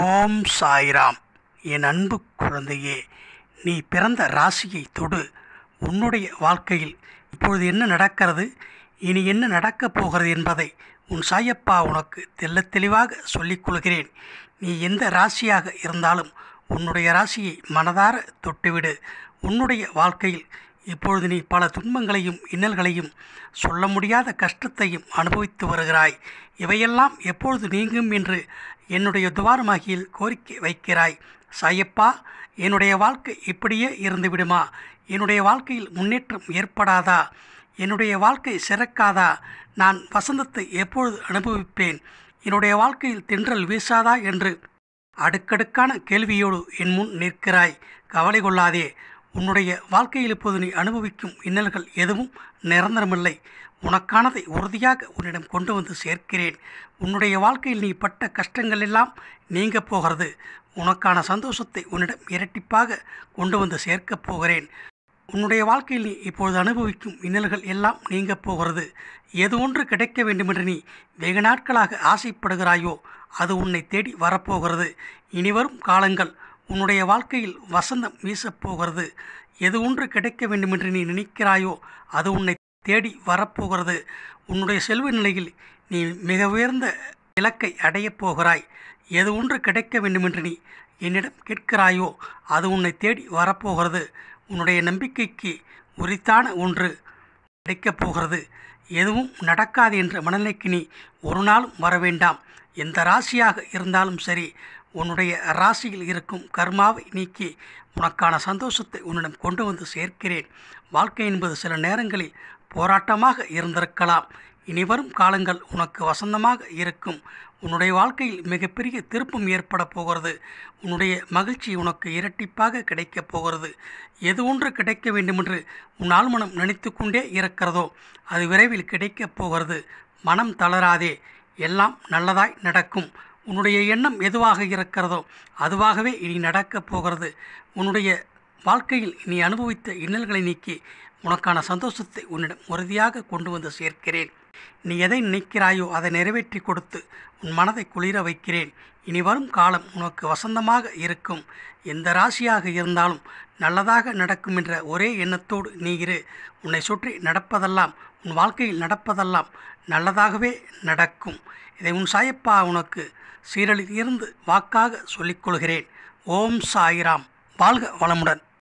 ஓம் சாய்ராம் என் அன்பு குழந்தையே நீ பிறந்த ராசியை தொடு உன்னுடைய வாழ்க்கையில் இப்பொழுது என்ன நடக்கிறது இனி என்ன நடக்கப் போகிறது என்பதை உன் சாயப்பா உனக்கு தெள்ளத் தெளிவாக சொல்லிக் கொள்கிறேன் நீ எந்த ராசியாக இருந்தாலும் உன்னுடைய ராசியை மனதார தொட்டுவிடு உன்னுடைய வாழ்க்கையில் இப்பொழுது நீ பல துன்பங்களையும் இன்னல்களையும் சொல்ல முடியாத கஷ்டத்தையும் அனுபவித்து வருகிறாய் இவையெல்லாம் எப்பொழுது நீங்கும் என்று என்னுடைய துவாரமாகியில் கோரிக்கை வைக்கிறாய் சாயப்பா என்னுடைய வாழ்க்கை இப்படியே இருந்து விடுமா என்னுடைய வாழ்க்கையில் முன்னேற்றம் ஏற்படாதா என்னுடைய வாழ்க்கை சிறக்காதா நான் வசந்தத்தை எப்பொழுது அனுபவிப்பேன் என்னுடைய வாழ்க்கையில் தென்றல் வீசாதா என்று அடுக்கடுக்கான கேள்வியோடு என் முன் நிற்கிறாய் கவலை கொள்ளாதே உன்னுடைய வாழ்க்கையில் இப்போது நீ அனுபவிக்கும் இன்னல்கள் எதுவும் நிரந்தரமில்லை உனக்கானதை உறுதியாக உன்னிடம் கொண்டு வந்து சேர்க்கிறேன் உன்னுடைய வாழ்க்கையில் நீ பட்ட கஷ்டங்கள் எல்லாம் நீங்க போகிறது உனக்கான சந்தோஷத்தை உன்னிடம் இரட்டிப்பாக கொண்டு வந்து சேர்க்கப் போகிறேன் உன்னுடைய வாழ்க்கையில் நீ இப்பொழுது அனுபவிக்கும் இன்னல்கள் எல்லாம் நீங்க போகிறது எது ஒன்று கிடைக்க வேண்டுமென்று நீ வெகு நாட்களாக ஆசைப்படுகிறாயோ அது உன்னை தேடி வரப்போகிறது இனிவரும் காலங்கள் உன்னுடைய வாழ்க்கையில் வசந்தம் வீசப்போகிறது எது ஒன்று கிடைக்க வேண்டுமென்று நீ நினைக்கிறாயோ அது உன்னை தேடி வரப்போகிறது உன்னுடைய செல்வ நிலையில் நீ மிக உயர்ந்த இலக்கை அடையப் போகிறாய் எது ஒன்று கிடைக்க வேண்டுமென்று நீ என்னிடம் கேட்கிறாயோ அது உன்னை தேடி வரப்போகிறது உன்னுடைய நம்பிக்கைக்கு உரித்தான ஒன்று கிடைக்கப் போகிறது எதுவும் நடக்காது என்ற மனநிலைக்கு நீ ஒரு நாளும் வர வேண்டாம் எந்த ராசியாக இருந்தாலும் சரி உன்னுடைய ராசியில் இருக்கும் கர்மாவை நீக்கி உனக்கான சந்தோஷத்தை உன்னிடம் கொண்டு வந்து சேர்க்கிறேன் வாழ்க்கை என்பது சில நேரங்களில் போராட்டமாக இருந்திருக்கலாம் இனிவரும் காலங்கள் உனக்கு வசந்தமாக இருக்கும் உன்னுடைய வாழ்க்கையில் மிகப்பெரிய திருப்பம் ஏற்பட போகிறது உன்னுடைய மகிழ்ச்சி உனக்கு இரட்டிப்பாக கிடைக்கப் போகிறது எது ஒன்று கிடைக்க வேண்டுமென்று உன் ஆழ்மனம் நினைத்து கொண்டே இருக்கிறதோ அது விரைவில் கிடைக்கப் போகிறது மனம் தளராதே எல்லாம் நல்லதாய் நடக்கும் உன்னுடைய எண்ணம் எதுவாக இருக்கிறதோ அதுவாகவே இனி நடக்கப் போகிறது உன்னுடைய வாழ்க்கையில் நீ அனுபவித்த இன்னல்களை நீக்கி உனக்கான சந்தோஷத்தை உன்னிடம் உறுதியாக கொண்டு வந்து சேர்க்கிறேன் நீ எதை நினைக்கிறாயோ அதை நிறைவேற்றி கொடுத்து உன் மனதை குளிர வைக்கிறேன் இனி வரும் காலம் உனக்கு வசந்தமாக இருக்கும் எந்த ராசியாக இருந்தாலும் நல்லதாக நடக்கும் என்ற ஒரே எண்ணத்தோடு நீ இரு உன்னை சுற்றி நடப்பதெல்லாம் உன் வாழ்க்கையில் நடப்பதெல்லாம் நல்லதாகவே நடக்கும் இதை உன் சாயப்பா உனக்கு சீரழில் இருந்து வாக்காக சொல்லிக்கொள்கிறேன் ஓம் சாயிராம் வாழ்க வளமுடன்